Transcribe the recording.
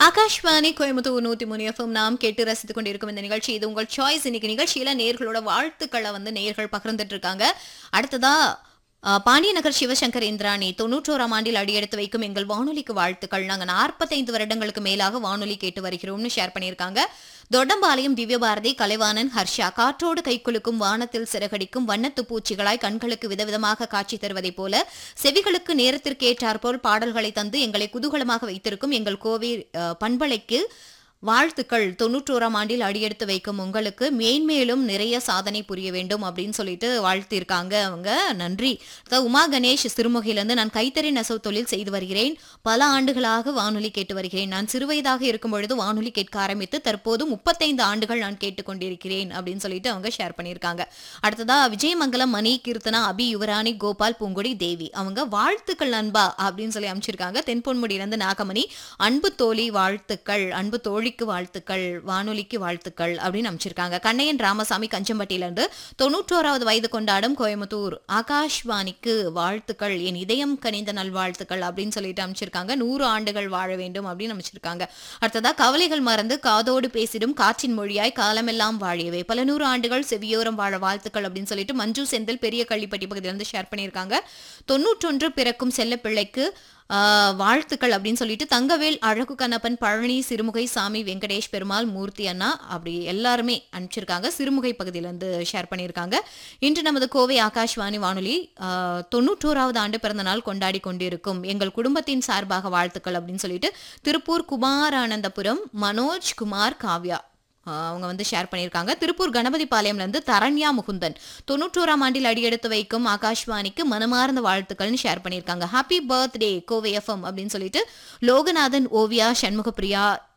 ஆகாஷ்வாணி கோயம்புத்தூர் நூத்தி மூணு எஃப்எம் நாம் கேட்டு ரசித்துக் கொண்டிருக்கும் இந்த நிகழ்ச்சி இது உங்கள் சாய்ஸ் இன்னைக்கு நிகழ்ச்சியில நேர்களோட வாழ்த்துக்களை வந்து நேர்கள் பகிர்ந்துட்டு இருக்காங்க அடுத்ததா அஹ், பாண்டியநகர் சிவசங்கர் இந்திராணி தொண்ணூற்றோராம் ஆண்டில் அடியெடுத்து வைக்கும் எங்கள் வானொலிக்கு வாழ்த்துக்கள் நாங்க நாற்பத்தைந்து வருடங்களுக்கு மேலாக வானொலி கேட்டு வருகிறோம்னு ஷேர் பண்ணியிருக்காங்க தொடம்பாளையம் திவ்யபாரதி கலைவாணன் ஹர்ஷா காற்றோடு கைக்குலுக்கும் வானத்தில் சிறகடிக்கும் வண்ணத்து பூச்சிகளாய் கண்களுக்கு விதவிதமாக காட்சி தருவதைப் போல செவிகளுக்கு நேரத்திற்கு ஏற்றாற்போல் பாடல்களை தந்து எங்களை குதூகலமாக வைத்திருக்கும் எங்கள் கோவை அஹ், பண்பலைக்கு வாழ்த்துக்கள் தொண்ணூற்றோராம் ஆண்டில் அடியெடுத்து வைக்கும் உங்களுக்கு மேன்மேலும் நிறைய சாதனை புரிய வேண்டும் அப்படின்னு சொல்லிட்டு வாழ்த்திருக்காங்க அவங்க நன்றி அதாவது உமா கணேஷ் சிறுமுகையிலிருந்து நான் கைத்தறி நெசவு தொழில் செய்து வருகிறேன் பல ஆண்டுகளாக வானொலி கேட்டு வருகிறேன் நான் சிறுவயதாக இருக்கும் பொழுது வானொலி கேட்க ஆரம்பித்து தற்போது முப்பத்தைந்து ஆண்டுகள் நான் கேட்டுக்கொண்டிருக்கிறேன் அப்படின்னு சொல்லிட்டு அவங்க ஷேர் பண்ணியிருக்காங்க அடுத்ததா விஜயமங்கலம் மணி கீர்த்தனா அபி யுவராணி கோபால் பூங்குடி தேவி அவங்க வாழ்த்துக்கள் நண்பா அப்படின்னு சொல்லி அமைச்சிருக்காங்க தென்பொன்முடியிலிருந்து நாகமணி அன்பு தோழி வாழ்த்துக்கள் அன்பு தோழிக்கு வாழ்த்துக்கள் வானொலிக்கு வாழ்த்துக்கள் அப்படின்னு அமைச்சிருக்காங்க கண்ணையன் ராமசாமி கஞ்சம்பட்டியிலிருந்து தொண்ணூற்றோராவது வயது கொண்டாடும் கோயம்புத்தூர் ஆகாஷ்வாணிக்கு வாழ்த்துக்கள் என் இதயம் கனிந்த நல்வாழ்த்துக்கள் அப்படின்னு சொல்லிட்டு அமைச்சிருக்காங்க நூறு ஆண்டுகள் வாழ வேண்டும் அப்படின்னு அமைச்சிருக்காங்க அடுத்ததா கவலைகள் மறந்து காதோடு பேசிடும் காற்றின் மொழியாய் காலமெல்லாம் வாழியவே பல நூறு ஆண்டுகள் செவியோரம் வாழ வாழ்த்துக்கள் அப்படின்னு சொல்லிட்டு மஞ்சு செந்தில் பெரிய கள்ளிப்பட்டி பகுதியிலிருந்து ஷேர் பண்ணியிருக்காங்க தொண்ணூற்றொன்று பிறக்கும் செல்ல பிள்ளைக்கு ஆஹ், வாழ்த்துக்கள் அப்படின்னு சொல்லிட்டு தங்கவேல் அழகு கண்ணப்பன் பழனி சிறுமுகை சாமி வெங்கடேஷ் பெருமாள் மூர்த்தி அண்ணா அப்படி எல்லாருமே அனுப்பிச்சிருக்காங்க சிறுமுகை பகுதியிலேருந்து ஷேர் பண்ணியிருக்காங்க இன்று நமது கோவை ஆகாஷ்வாணி வானொலி ஆஹ், தொண்ணூற்றோராவது ஆண்டு பிறந்த நாள் கொண்டாடி கொண்டிருக்கும் எங்கள் குடும்பத்தின் சார்பாக வாழ்த்துக்கள் அப்படின்னு சொல்லிட்டு திருப்பூர் குமாரானந்தபுரம் மனோஜ் குமார் காவ்யா ஆஹ் அவங்க வந்து ஷேர் பண்ணியிருக்காங்க திருப்பூர் கணபதி பாளையம்லேருந்து தரண்யா முகுந்தன் தொண்ணூற்றோராம் ஆண்டில் அடியெடுத்து வைக்கும் ஆகாஷ்வாணிக்கு மனமார்ந்த வாழ்த்துக்கள்னு ஷேர் பண்ணியிருக்காங்க ஹாப்பி பர்த்டே கோவை எஃப்எம் அப்படின்னு சொல்லிட்டு லோகநாதன் ஓவியா சண்முகப்பிரியா